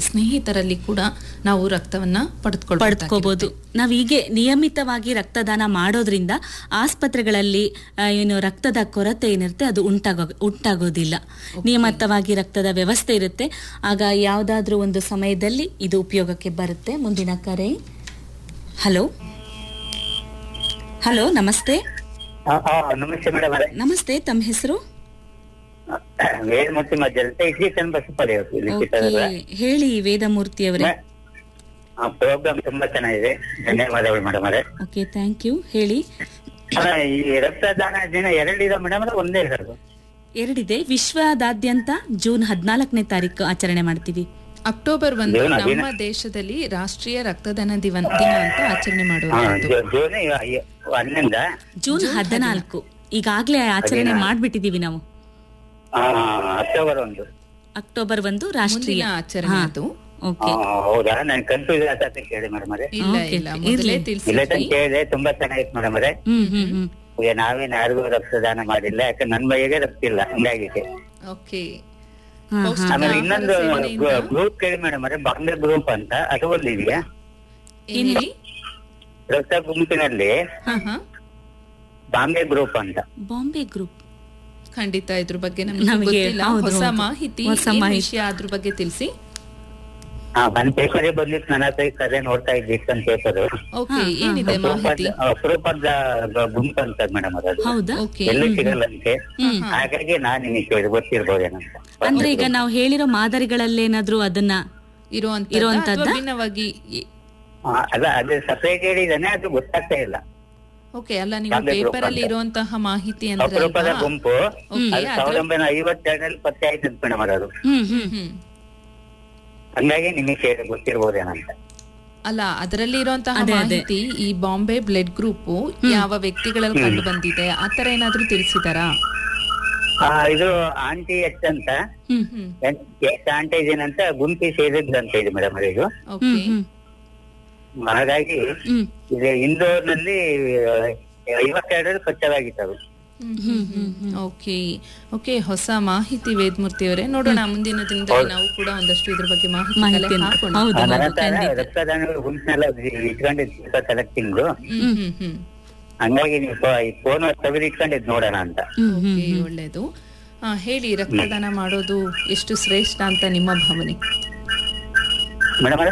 ಸ್ನೇಹಿತರಲ್ಲಿ ಕೂಡ ನಾವು ರಕ್ತವನ್ನ ಪಡೆದುಕೊಳ್ಬಹುದು ಪಡ್ಕೋಬಹುದು ನಾವ್ ಹೀಗೆ ನಿಯಮಿತವಾಗಿ ರಕ್ತದಾನ ಮಾಡೋದ್ರಿಂದ ಆಸ್ಪತ್ರೆಗಳಲ್ಲಿ ಆ, ಏನು ರಕ್ತದ ಕೊರತೆ ಏನಿರುತ್ತೆ ಅದು ಉಂಟಾಗೋ ಉಂಟಾಗೋದಿಲ್ಲ ನಿಯಮಿತವಾಗಿ ರಕ್ತದ ವ್ಯವಸ್ಥೆ ಇರುತ್ತೆ ಆಗ ಯಾವ್ದಾದ್ರೂ ಒಂದು ಸಮಯದಲ್ಲಿ ಇದು ಉಪಯೋಗಕ್ಕೆ ಬರುತ್ತೆ ಮುಂದಿನ ಕರೆ ಹಲೋ ಹಲೋ ನಮಸ್ತೆ ಆ, ಆ, ನಮಸ್ತೆ ಮೇಡಮ್ ಅವರೇ ನಮಸ್ತೆ ತಮ್ಮ ಹೆಸರು ವೇದಮೂರ್ತಿ ಮಧ್ಯೆ ಇಡ್ಲಿ ಬಸ್ ಪಡೆಯೋದು ಇಲ್ಲಿ ಚಿತ್ರದುರ್ಗ. ಹೇಳಿ ವೇದಮೂರ್ತಿ ಅವರೇ ಮೇ- ಆ ಪ್ರೋಗ್ರಾಮ್ ತುಂಬಾ ಚೆನ್ನಾಗಿದೆ ಧನ್ಯವಾದಗಳು ಮೇಡಮ್ ಅವರೇ ಓಕೆ ಥ್ಯಾಂಕ್ ಯು ಹೇಳಿ ಆ, ಈ ರಕ್ತದಾನ ದಿನ ಎರಡಿದೆ ಮೇಡಮ್ ಅವರೇ ಒಂದೇ ಇರೋದು ಎರಡಿದೆ ವಿಶ್ವದಾದ್ಯಂತ ಜೂನ್ ಹದಿನಾಲ್ಕನೇ ತಾರೀಕು ಆಚರಣೆ ಮಾಡ್ತೀವಿ ಅಕ್ಟೋಬರ್ ಒಂದು ಜೀವನ ದಿನ. ನಮ್ಮ ದೇಶದಲ್ಲಿ ರಾಷ್ಟ್ರೀಯ ರಕ್ತದಾನ ದಿವನ್ ದಿನ ಅಂತ ಆಚರಣೆ ಹಾ, ಮಾಡುವಂತದ್ದು ಜೂ- ಜೂನ್ ಇವ- ಇ- ಹನ್ನೊಂದ ಜೂನ್ ಹದಿನಾಲ್ಕು ಈಗಾಗ್ಲೇ ಆಚರಣೆ ಹದಿನಾಲ್ಕು. ಮಾಡ್ಬಿಟ್ಟಿದೀವಿ ನಾವು ಆ, ಅಕ್ಟೋಬರ್ ಒಂದು ಅಕ್ಟೋಬರ್ ಒಂದು ರಾಷ್ಟ್ರೀಯ ಮುಂದಿನ ಆಚರಣೆ ಹಾ. ಅದು ಆ, ಓಕೆ ಹೌದಾ ನಾನು ಕನ್ಫ್ಯೂಸ್ ಆತ ಕೇಳಿ ಮೇಡಮ್ ಅವರೇ ಇಲ್ಲ Okay, ಇಲ್ಲ okay. ಮೊದಲೇ ಇರ್ಲಿ. ಇಲ್ಲ ತಿಳಿಸಿ ಕೇಳಿದೆ ತುಂಬಾ ಚೆನ್ನಾಗಿತ್ತು ಮೇಡಮ್ ಅವರೇ ಹ್ಮ್ ಹ್ಮ್ ಹ್ಮ್ ಈಗ ನಾವೇನ್ ಯಾರಿಗೂ ರಕ್ತದಾನ ಮಾಡಿಲ್ಲ ಯಾಕಂದ್ರೆ ನನ್ ಬೈಗೆ ರಕ್ತ ಇಲ್ಲ ಹಂಗಾಗಿದೆ ಓಕೆ ಹಾ, ಹಾ. ಪೌಷ್ಟಿಕ ಆಮೇಲೆ ಆಹಾರ ಇನ್ನೊಂದು ಸೇವನೆಯಿಂದ- ಗ್ರೂಪ್ ಕೇಳಿ ಮೇಡಮ್ ಅವರೇ ಬಾಂಬೆ ಗ್ರೂಪ್ ಅಂತ ಅದು ಒಂದು ಇದೆಯಾ ಏನ್ ಹೇಳಿ? ರಕ್ತ ಗುಂಪಿನಲ್ಲಿ ಹಾ ಹಾ ಬಾಂಬೆ ಗ್ರೂಪ್ ಅಂತ ಬಾಂಬೆ ಗ್ರೂಪ್ ಖಂಡಿತ ಇದ್ರ ಬಗ್ಗೆ ನಮಗೆ ನಮಗೆ ಗೊತ್ತಿಲ್ಲ ಹೌದು, ಹೊಸ ಹೌದು. ಮಾಹಿತಿ ಹೊಸ ಏನ್ ಮಾಹಿತಿ. ವಿಷಯ ಅದ್ರ ಬಗ್ಗೆ ತಿಳಿಸಿ ಹಾ ನನ್ ಪೇಪರೇ ಬಂದಿತ್ತು ನನ್ನ ಹತ್ರ ಈ ಕರೆ ನೋಡ್ತಾ ಇದ್ದಿತ್ತು ಅಂತ ಪೇಪರ್ ಓಕೆ ಹಾ, ಹಾ. ಏನಿದೆ ಮಾಹಿತಿ ಅಪರೂಪದ ಗುಂಪು ಅಂತ ಮೇಡಮ್ ಅದು ಹೌದಾ ಓಕೆ ಎಲ್ಲಿ ಸಿಗಲ್ಲಂತೆ ಹ್ಮ್. ಹಾಗಾಗಿ ನಾನ್ ನಿಮಗೆ ಕೇಳಿ ಗೊತ್ತಿರ್ಬೋದೇನಂತ ಅಂದ್ರೆ ಈಗ ನಾವು ಹೇಳಿರೋ ಮಾದರಿಗಳಲ್ಲೇನಾದ್ರೂ ಅದನ್ನ ಇರುವಂತ ಇರುವಂತದ್ದಾ? ಭಿನ್ನವಾಗಿ ಈ- ಆ, ಅಲ್ಲ ಅದು ಸಪರೇಟ್ ಹೇಳಿದಾನೆ ಅದು ಗೊತ್ತಾಗ್ತಾ ಇಲ್ಲ ಓಕೆ ಅಲ್ಲ ನೀವು ಬಾಂಬೆ ಗ್ರೂಪ್ ಪೇಪರ್ ಅಲ್ಲಿ ಅಂತ. ಇರುವಂತಹ ಮಾಹಿತಿ ಅಂದ್ರೆ ಅಪರೂಪದ ಅಲ್ವಾ? ಗುಂಪು ಓಕೆ, ಅದು ಅದ್ರ- ಸಾವಿರದ ಒಂಬೈನೂರ ಐವತ್ತೆರಡರಲ್ಲಿ ಪತ್ತೆ ಆಯ್ತಂತ ಮೇಡಮ್ ಅದು ಹ್ಮ್ ಹ್ಮ್ ಹ್ಮ್ ಹಂಗಾಗಿ ನಿಮಗೆ ಕೇಳಿ ಗೊತ್ತಿರ್ಬೋದೇನಂತ ಅಲ್ಲ ಅದರಲ್ಲಿ ಇರುವಂತಹ ಅದೇ, ಅದೇ. ಮಾಹಿತಿ ಈ ಬಾಂಬೆ ಬ್ಲಡ್ ಗ್ರೂಪ್ ಯಾವ ವ್ಯಕ್ತಿಗಳಲ್ಲಿ ಕಂಡು ಬಂದಿದೆ ಆತರ ಏನಾದ್ರೂ ತಿಳಿಸಿದಾರಾ ಆ, ಇದು ಆಂಟಿ ಎಚ್ ಅಂತ ಹ್ಮ್ ಹ್ಮ್ ಎಚ್ ಆಂಟಿಜನ್ ಅಂತ ಗುಂಪಿ ಸೇರಿದ್ದು ಅಂತ ಇದೆ ಮೇಡಮ್ ಇದು ಓಕೆ ಹ್ಮ್ ಹ್ಮ್ ಹಾಗಾಗಿ ಹ್ಮ್ ಇದು ಇಂದೋರ್ನಲ್ಲಿ ಐವತ್ತೆರಡರಲ್ಲಿ ಪಚ್ಚವಾಗಿತ್ತು ಅದು ಓಕೆ ಓಕೆ ಹೊಸ ಮಾಹಿತಿ ವೇದಮೂರ್ತಿ ಅವರೇ ನೋಡೋಣ ಮುಂದಿನ ದಿನದಲ್ಲಿ ನಾವು ಕೂಡ ಒಂದಷ್ಟು ಇದ್ರ ಬಗ್ಗೆ ಮಾಹಿತಿ ಕಲೆ ಮಾಹಿತಿಯನ್ನು- ಹಾಕೋಣ ಹೌದು. ಆ, ನನ್ನ ಹೌದು, ಹತ್ರ ಖಂಡಿತ. ರಕ್ತದಾನ ಗುಂಪಿನೆಲ್ಲ ಇಟ್ಕೊಂಡಿದ್ದು ಸೆಲೆಕ್ಟಿಂಗ್ ಹ್ಮ್ ಹ್ಮ್ ಹ್ಮ್ ಹಂಗಾಗಿ ನೀವು ಫೋನ್ ತೆಗೆದು ಇಟ್ಕೊಂಡಿದ್ ನೋಡೋಣ ಅಂತ ಹ್ಮ್ ಹ್ಮ್ ಓಕೆ ಒಳ್ಳೇದು ಆ, ಹೇಳಿ ರಕ್ತದಾನ ಮಾಡೋದು ಎಷ್ಟು ಶ್ರೇಷ್ಠ ಅಂತ ನಿಮ್ಮ ಭಾವನೆ ಮೇಡಮ್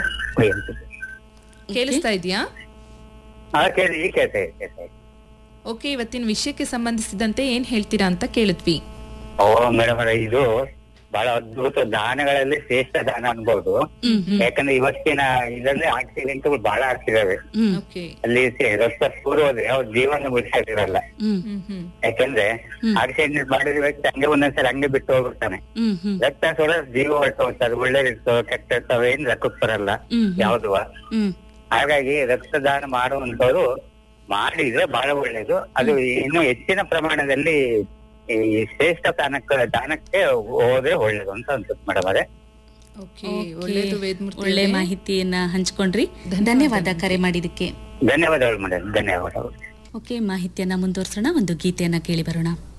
ಕೇಳಿಸ್ತಾ ಇದೆಯಾ ಹಾ ಕೇಳಿ ಈಗ ಕೇಳ್ತಾ ಇದೆ, ಕೇಳ್ತಾ ಇದೆ. ಓಕೆ ಇವತ್ತಿನ ವಿಷಯಕ್ಕೆ ಸಂಬಂಧಿಸಿದಂತೆ ಏನ್ ಹೇಳ್ತೀರಾ ಅಂತ ಕೇಳಿದ್ವಿ ಓ ಮೇಡಮ್ ಇದು ಬಹಳ ಅದ್ಭುತ ದಾನಗಳಲ್ಲಿ ಶ್ರೇಷ್ಠ ದಾನ ಅನ್ಬೋದು ಯಾಕಂದ್ರೆ ಇವತ್ತಿನ ಇದರಲ್ಲಿ ಆಕ್ಸಿಡೆಂಟ್ಗಳು ಬಹಳ ಆಗ್ತಿದಾವೆ ಹ್ಮ್ ಓಕೆ ಅಲ್ಲಿ ಸಿ- ರಕ್ತ ಪೂರ್ವದ್ರೆ ಅವ್ರ ಜೀವನ ಉಳಿಸಿರಲ್ಲ ಹ್ಮ್ ಹ್ಮ್ ಹ್ಮ್ ಯಾಕಂದ್ರೆ ಆಕ್ಸಿಡೆಂಟ್ ಮಾಡಿದ ವ್ಯಕ್ತಿ ಹಂಗೆ ಒಂದೊಂದ್ಸಲ ಹಂಗೆ ಬಿಟ್ಟು ಹೋಗ್ಬಿಡ್ತಾನೆ ಹ್ಮ್ ಹ್ಮ್ ರಕ್ತ ಸೋಡ ಜೀವ ಹೊರಟು ಹೋಗ್ತದೆ ಒಳ್ಳೆ ಇರ್ತವೆ ಕೆಟ್ಟ ಇರ್ತವೆ ಏನ್ ರಕ್ತಕ್ಕೆ ಬರಲ್ಲ ಹ್ಮ್ ಯಾವ್ದುವ ಹ್ಮ್ ಹಾಗಾಗಿ ರಕ್ತದಾನ ಮಾಡುವಂತವ್ರು ಮಾಡಿದ್ರೆ ಬಹಳ ಒಳ್ಳೇದು ಅದು ಇನ್ನು ಹೆಚ್ಚಿನ ಪ್ರಮಾಣದಲ್ಲಿ ಈ ಶ್ರೇಷ್ಠ ದಾನಕ್ಕೆ ದಾನಕ್ಕೆ ಹೋದ್ರೆ ಒಳ್ಳೇದು ಅಂತ ಅನ್ಸುತ್ತೆ ಮೇಡಮ್ ಅವರೇ ಓಕೆ Okay. ಒಳ್ಳೇದು ವೇದಮೂರ್ತಿ ಒಳ್ಳೆ ಅವರೇ. ಮಾಹಿತಿಯನ್ನ ಹಂಚ್ಕೊಂಡ್ರಿ ಧನ್ಯವಾದ ಕರೆ ಮಾಡಿದಕ್ಕೆ ಧನ್ಯವಾದಗಳು ಮೇಡಮ್ ಧನ್ಯವಾದಗಳು ಓಕೆ ಮಾಹಿತಿಯನ್ನ ಮುಂದುವರ್ಸೋಣ ಒಂದು ಗೀತೆಯನ್ನ ಕೇಳಿ ಬರೋಣ